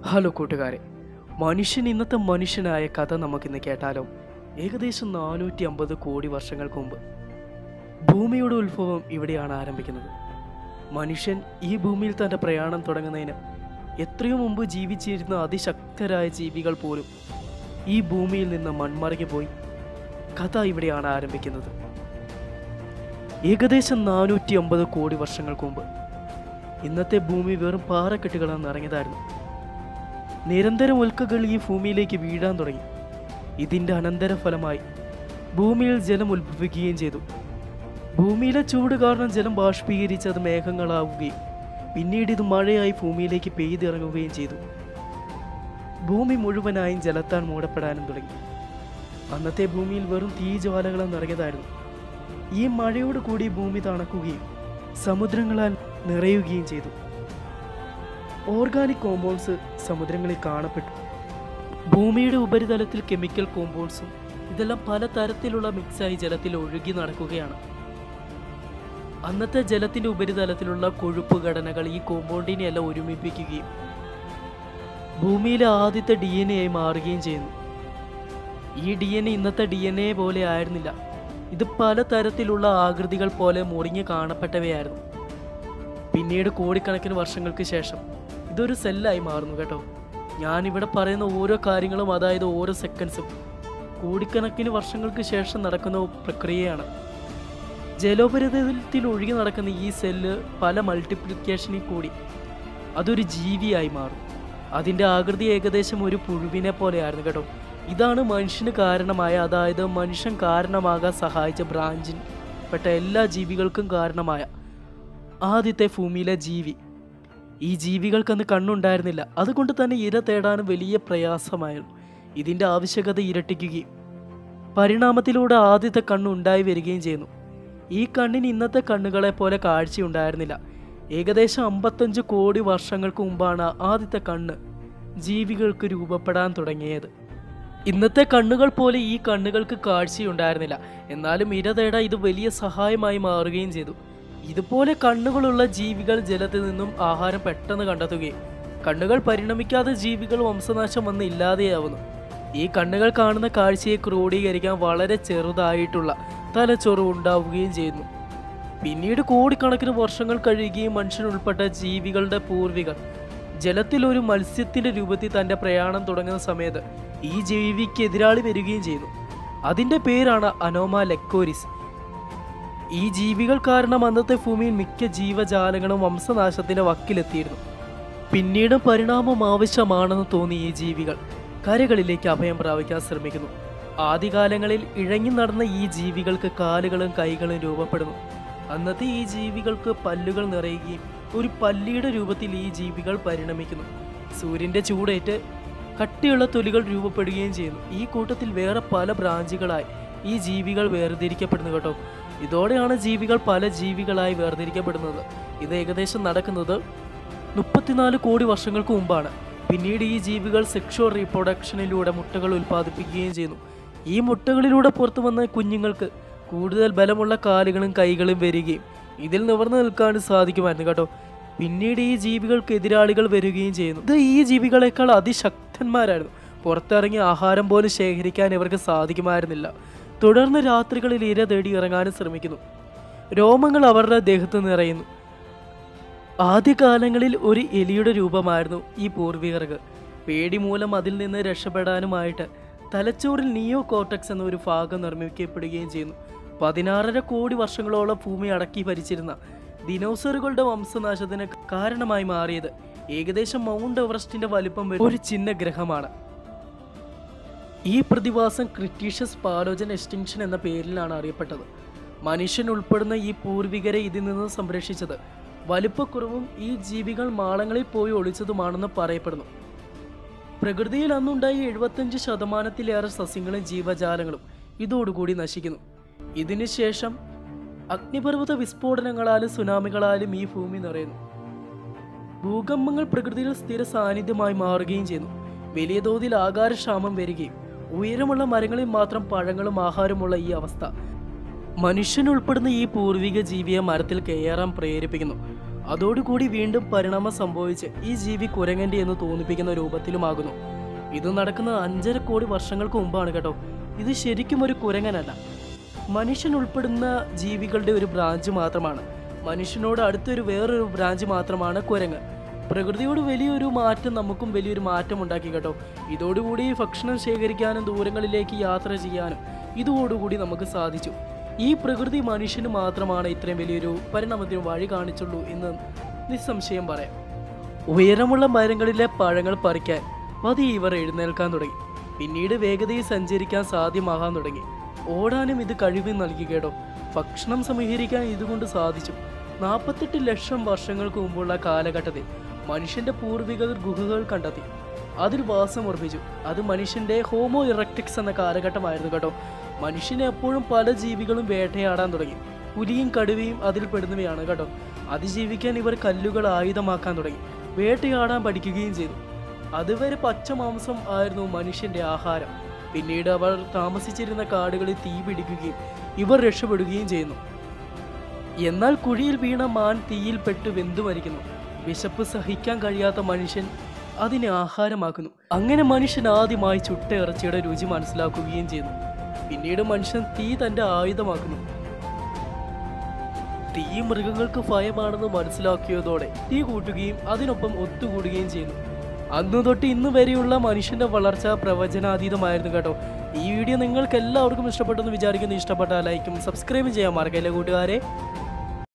hello കൂട്ടുകാരെ മനുഷ്യൻ ഇന്നത്തെ മനുഷ്യനായ കഥ നമുക്കിന്ന് കേട്ടാലോ ഏകദേശം നാനൂറ്റി അമ്പത് കോടി വർഷങ്ങൾക്ക് മുമ്പ് ഭൂമിയുടെ ഉത്ഭവം ഇവിടെയാണ് ആരംഭിക്കുന്നത് മനുഷ്യൻ ഈ ഭൂമിയിൽ തൻ്റെ പ്രയാണം തുടങ്ങുന്നതിന് എത്രയോ മുമ്പ് ജീവിച്ചിരുന്ന അതിശക്തരായ ജീവികൾ പോലും ഈ ഭൂമിയിൽ നിന്ന് മൺമറങ്ങി പോയി കഥ ഇവിടെയാണ് ആരംഭിക്കുന്നത് ഏകദേശം നാനൂറ്റി അമ്പത് കോടി വർഷങ്ങൾക്ക് മുമ്പ് ഇന്നത്തെ ഭൂമി വെറും പാറക്കെട്ടുകളാൽ നിറഞ്ഞതായിരുന്നു നിരന്തരം ഉൽക്കകൾ ഈ ഭൂമിയിലേക്ക് വീഴാൻ തുടങ്ങി ഇതിൻ്റെ അനന്തരഫലമായി ഭൂമിയിൽ ജലം ഉത്ഭവിക്കുകയും ചെയ്തു ഭൂമിയിലെ ചൂട് കാരണം ജലം ബാഷ്പീകരിച്ച് അത് മേഘങ്ങളാവുകയും പിന്നീട് ഇത് മഴയായി ഭൂമിയിലേക്ക് പെയ്തിറങ്ങുകയും ചെയ്തു ഭൂമി മുഴുവനായും ജലത്താൽ മൂടപ്പെടാനും തുടങ്ങി അന്നത്തെ ഭൂമിയിൽ വെറും തീജ്വാലകളാൽ നിറഞ്ഞതായിരുന്നു ഈ മഴയോട് കൂടി ഭൂമി തണക്കുകയും സമുദ്രങ്ങളാൽ നിറയുകയും ചെയ്തു ഓർഗാനിക് കോമ്പൗണ്ട്സ് സമുദ്രങ്ങളിൽ കാണപ്പെട്ടു ഭൂമിയുടെ ഉപരിതലത്തിൽ കെമിക്കൽ കോമ്പൗണ്ട്സും ഇതെല്ലാം പല തരത്തിലുള്ള മിക്സായി ജലത്തിൽ ഒഴുകി നടക്കുകയാണ് അന്നത്തെ ജലത്തിന്റെ ഉപരിതലത്തിലുള്ള കൊഴുപ്പ് ഘടനകൾ ഈ കോമ്പൗണ്ടിനെ എല്ലാം ഒരുമിപ്പിക്കുകയും ഭൂമിയിലെ ആദ്യത്തെ ഡി എൻ എ ആയി മാറുകയും ചെയ്യുന്നു ഈ ഡി എൻ എ ഇന്നത്തെ ഡി എൻ എ പോലെ ആയിരുന്നില്ല ഇത് പല തരത്തിലുള്ള ആകൃതികൾ പോലെ മുറിഞ്ഞ് കാണപ്പെട്ടവയായിരുന്നു പിന്നീട് കോടിക്കണക്കിന് വർഷങ്ങൾക്ക് ശേഷം ഇതൊരു സെല്ലായി മാറുന്നു കേട്ടോ ഞാനിവിടെ പറയുന്ന ഓരോ കാര്യങ്ങളും അതായത് ഓരോ സെക്കൻഡ്സും കോടിക്കണക്കിന് വർഷങ്ങൾക്ക് ശേഷം നടക്കുന്ന പ്രക്രിയയാണ് ജലോപരിതലത്തിൽ ഒഴുകി നടക്കുന്ന ഈ സെല്ല് പല മൾട്ടിപ്ലിക്കേഷനിൽ കൂടി അതൊരു ജീവിയായി മാറും അതിൻ്റെ ആകൃതി ഏകദേശം ഒരു പുഴുവിനെ പോലെയായിരുന്നു കേട്ടോ ഇതാണ് മനുഷ്യന് കാരണമായ അതായത് മനുഷ്യൻ കാരണമാകാൻ സഹായിച്ച ബ്രാഞ്ചിൻ പെട്ട എല്ലാ ജീവികൾക്കും കാരണമായ ആദ്യത്തെ ഭൂമിയിലെ ജീവി ഈ ജീവികൾക്കന്ന് കണ്ണുണ്ടായിരുന്നില്ല അതുകൊണ്ട് തന്നെ ഇര തേടാനും വലിയ പ്രയാസമായിരുന്നു ഇതിൻ്റെ ആവശ്യകത ഇരട്ടിക്കുകയും പരിണാമത്തിലൂടെ ആദ്യത്തെ കണ്ണ് ഉണ്ടായി വരികയും ചെയ്യുന്നു ഈ കണ്ണിന് ഇന്നത്തെ കണ്ണുകളെ പോലെ കാഴ്ചയുണ്ടായിരുന്നില്ല ഏകദേശം അമ്പത്തഞ്ച് കോടി വർഷങ്ങൾക്ക് മുമ്പാണ് ആദ്യത്തെ കണ്ണ് ജീവികൾക്ക് രൂപപ്പെടാൻ തുടങ്ങിയത് ഇന്നത്തെ കണ്ണുകൾ പോലെ ഈ കണ്ണുകൾക്ക് കാഴ്ചയുണ്ടായിരുന്നില്ല എന്നാലും ഇര തേടാൻ ഇത് വലിയ സഹായമായി മാറുകയും ചെയ്തു ഇതുപോലെ കണ്ണുകളുള്ള ജീവികൾ ജലത്തിൽ നിന്നും ആഹാരം പെട്ടെന്ന് കണ്ടെത്തുകയും കണ്ണുകൾ പരിണമിക്കാതെ ജീവികൾ വംശനാശം വന്ന് ഇല്ലാതെയാവുന്നു ഈ കണ്ണുകൾ കാണുന്ന കാഴ്ചയെ ക്രോഡീകരിക്കാൻ വളരെ ചെറുതായിട്ടുള്ള തലച്ചോറ് ഉണ്ടാവുകയും ചെയ്യുന്നു പിന്നീട് കോടിക്കണക്കിന് വർഷങ്ങൾ കഴിയുകയും മനുഷ്യൻ ഉൾപ്പെട്ട ജീവികളുടെ പൂർവികർ ജലത്തിൽ ഒരു മത്സ്യത്തിന്റെ രൂപത്തിൽ തന്റെ പ്രയാണം തുടങ്ങുന്ന സമയത്ത് ഈ ജീവിക്ക് എതിരാളി വരികയും ചെയ്യുന്നു അതിന്റെ പേരാണ് അനോമ ലെക്കോരിസ് ഈ ജീവികൾ കാരണം അന്നത്തെ ഭൂമിയിൽ മിക്ക ജീവജാലങ്ങളും വംശനാശത്തിന്റെ വക്കിലെത്തിയിരുന്നു പിന്നീട് പരിണാമം ആവശ്യമാണെന്ന് തോന്നി ഈ ജീവികൾ കരകളിലേക്ക് അഭയം പ്രാപിക്കാൻ ശ്രമിക്കുന്നു ആദ്യകാലങ്ങളിൽ ഇഴങ്ങി നടന്ന ഈ ജീവികൾക്ക് കാലുകളും കൈകളും രൂപപ്പെടുന്നു അന്നത്തെ ഈ ജീവികൾക്ക് പല്ലുകൾ നിറയുകയും ഒരു പല്ലിയുടെ രൂപത്തിൽ ഈ ജീവികൾ പരിണമിക്കുന്നു സൂര്യന്റെ ചൂടേറ്റ് കട്ടിയുള്ള തൊലികൾ രൂപപ്പെടുകയും ചെയ്യുന്നു ഈ കൂട്ടത്തിൽ വേറെ പല ബ്രാഞ്ചുകളായി ഈ ജീവികൾ വേർതിരിക്കപ്പെടുന്നു കേട്ടോ ഇതോടെയാണ് ജീവികൾ പല ജീവികളായി വേർതിരിക്കപ്പെടുന്നത് ഇത് ഏകദേശം നടക്കുന്നത് മുപ്പത്തിനാല് കോടി വർഷങ്ങൾക്ക് മുമ്പാണ് പിന്നീട് ഈ ജീവികൾ സെക്ഷുവൽ റീപ്രൊഡക്ഷനിലൂടെ മുട്ടകൾ ഉൽപ്പാദിപ്പിക്കുകയും ചെയ്യുന്നു ഈ മുട്ടകളിലൂടെ പുറത്തു വന്ന കുഞ്ഞുങ്ങൾക്ക് കൂടുതൽ ബലമുള്ള കാലുകളും കൈകളും വരികയും ഇതിൽ നിവർന്നു നിൽക്കാൻ സാധിക്കുമായിരുന്നു കേട്ടോ പിന്നീട് ഈ ജീവികൾക്ക് എതിരാളികൾ വരികയും ചെയ്യുന്നു ഇത് ഈ ജീവികളെക്കാൾ അതിശക്തന്മാരായിരുന്നു പുറത്തിറങ്ങി ആഹാരം പോലും ശേഖരിക്കാൻ ഇവർക്ക് സാധിക്കുമായിരുന്നില്ല തുടർന്ന് രാത്രികളിൽ ഇര തേടി ഇറങ്ങാനും ശ്രമിക്കുന്നു രോമങ്ങൾ അവരുടെ ദേഹത്ത് നിറയുന്നു ആദ്യകാലങ്ങളിൽ ഒരു എലിയുടെ രൂപമായിരുന്നു ഈ പൂർവികർക്ക് പേടി മൂലം അതിൽ നിന്ന് രക്ഷപ്പെടാനുമായിട്ട് തലച്ചോറിൽ നിയോ കോർട്ടക്സ് എന്ന ഒരു ഭാഗം നിർമ്മിക്കപ്പെടുകയും ചെയ്യുന്നു പതിനാറര കോടി വർഷങ്ങളോളം ഭൂമി അടക്കി ഭരിച്ചിരുന്ന ദിനോസറുകളുടെ വംശനാശത്തിന് കാരണമായി മാറിയത് ഏകദേശം മൗണ്ട് എവറസ്റ്റിന്റെ വലിപ്പം വരുന്ന ഒരു ചിഹ്ന ഗ്രഹമാണ് ഈ പ്രതിഭാസം ക്രിട്ടീഷ്യസ് പാലോജൻ എക്സ്റ്റിങ്ഷൻ എന്ന പേരിലാണ് അറിയപ്പെട്ടത് മനുഷ്യൻ ഉൾപ്പെടുന്ന ഈ പൂർവികരെ ഇതിൽ നിന്ന് സംരക്ഷിച്ചത് വലിപ്പക്കുറവും ഈ ജീവികൾ മാളങ്ങളിൽ പോയി ഒളിച്ചതുമാണെന്ന് പറയപ്പെടുന്നു പ്രകൃതിയിൽ അന്നുണ്ടായ എഴുപത്തഞ്ച് ശതമാനത്തിലേറെ സസ്യങ്ങളും ജീവജാലങ്ങളും ഇതോടുകൂടി നശിക്കുന്നു ഇതിനുശേഷം അഗ്നിപർവ്വത വിസ്ഫോടനങ്ങളാലും സുനാമികളാലും ഈ ഭൂമി നിറയുന്നു ഭൂകമ്പങ്ങൾ പ്രകൃതിയിൽ സ്ഥിര സാന്നിധ്യമായി മാറുകയും ചെയ്യുന്നു വലിയ തോതിൽ ആകാരക്ഷാമം വരികയും ഉയരമുള്ള മരങ്ങളിൽ മാത്രം പഴങ്ങളും ആഹാരമുള്ള ഈ അവസ്ഥ മനുഷ്യൻ ഉൾപ്പെടുന്ന ഈ പൂർവിക ജീവിയെ മരത്തിൽ കയറാൻ പ്രേരിപ്പിക്കുന്നു അതോടുകൂടി വീണ്ടും പരിണാമം സംഭവിച്ച് ഈ ജീവി കുരങ്ങൻ്റെ എന്ന് തോന്നിപ്പിക്കുന്ന രൂപത്തിലുമാകുന്നു ഇത് നടക്കുന്നത് അഞ്ചര കോടി വർഷങ്ങൾക്ക് മുമ്പാണ് കേട്ടോ ഇത് ശരിക്കും ഒരു കുരങ്ങനല്ല മനുഷ്യൻ ഉൾപ്പെടുന്ന ജീവികളുടെ ഒരു ബ്രാഞ്ച് മാത്രമാണ് മനുഷ്യനോട് അടുത്തൊരു വേറൊരു ബ്രാഞ്ച് മാത്രമാണ് കുരങ്ങ് പ്രകൃതിയോട് വലിയൊരു മാറ്റം നമുക്കും വലിയൊരു മാറ്റം ഉണ്ടാക്കി കേട്ടോ ഇതോടുകൂടി ഭക്ഷണം ശേഖരിക്കാനും ദൂരങ്ങളിലേക്ക് യാത്ര ചെയ്യാനും ഇതോടുകൂടി നമുക്ക് സാധിച്ചു ഈ പ്രകൃതി മനുഷ്യന് മാത്രമാണ് ഇത്രയും വലിയൊരു പരിണാമത്തിന് വഴി കാണിച്ചുള്ളൂ എന്ന് നിസ്സംശയം പറയാം ഉയരമുള്ള മരങ്ങളിലെ പഴങ്ങൾ പറിക്കാൻ പതി ഇവർ എഴുന്നേൽക്കാൻ തുടങ്ങി പിന്നീട് വേഗതയിൽ സഞ്ചരിക്കാൻ സാധ്യമാകാൻ തുടങ്ങി ഓടാനും ഇത് കഴിവ് നൽകി കേട്ടോ ഭക്ഷണം സമീകരിക്കാൻ ഇതുകൊണ്ട് സാധിച്ചു നാൽപ്പത്തെട്ട് ലക്ഷം വർഷങ്ങൾക്ക് മുമ്പുള്ള കാലഘട്ടത്തിൽ മനുഷ്യന്റെ പൂർവികർ ഗുഹകൾ കണ്ടെത്തി അതിൽ വാസം ഉറപ്പിച്ചു അത് മനുഷ്യന്റെ ഹോമോ ഇറക്ടിക്സ് എന്ന കാലഘട്ടമായിരുന്നു കേട്ടോ മനുഷ്യനെ എപ്പോഴും പല ജീവികളും വേട്ടയാടാൻ തുടങ്ങി പുലിയും കടുവയും അതിൽ പെടുന്നവയാണ് കേട്ടോ അതിജീവിക്കാൻ ഇവർ കല്ലുകൾ ആയുധമാക്കാൻ തുടങ്ങി വേട്ടയാടാൻ പഠിക്കുകയും ചെയ്തു അതുവരെ പച്ച മാംസം ആയിരുന്നു മനുഷ്യന്റെ ആഹാരം പിന്നീട് അവർ താമസിച്ചിരുന്ന കാടുകളിൽ തീ പിടിക്കുകയും ഇവർ രക്ഷപ്പെടുകയും ചെയ്യുന്നു എന്നാൽ കുഴിയിൽ വീണ മാൻ തീയിൽപ്പെട്ട് വെന്തു മരിക്കുന്നു വിശപ്പ് സഹിക്കാൻ കഴിയാത്ത മനുഷ്യൻ അതിനെ ആഹാരമാക്കുന്നു അങ്ങനെ മനുഷ്യൻ ആദ്യമായി ചുട്ട ഇറച്ചിയുടെ രുചി മനസ്സിലാക്കുകയും ചെയ്യുന്നു പിന്നീട് മനുഷ്യൻ തീ തന്റെ ആയുധമാക്കുന്നു തീ മൃഗങ്ങൾക്ക് ഭയമാണെന്ന് മനസ്സിലാക്കിയതോടെ തീ കൂട്ടുകയും അതിനൊപ്പം ഒത്തുകൂടുകയും ചെയ്യുന്നു അന്നു തൊട്ട് ഇന്ന് വരെയുള്ള മനുഷ്യന്റെ വളർച്ച പ്രവചനാതീതമായിരുന്നു കേട്ടോ ഈ വീഡിയോ നിങ്ങൾക്ക് എല്ലാവർക്കും ഇഷ്ടപ്പെട്ടെന്ന് വിചാരിക്കുന്നു ഇഷ്ടപ്പെട്ടാൽ ലൈക്കും സബ്സ്ക്രൈബും ചെയ്യാൻ മറക്കല്ലേ കൂട്ടുകാരെ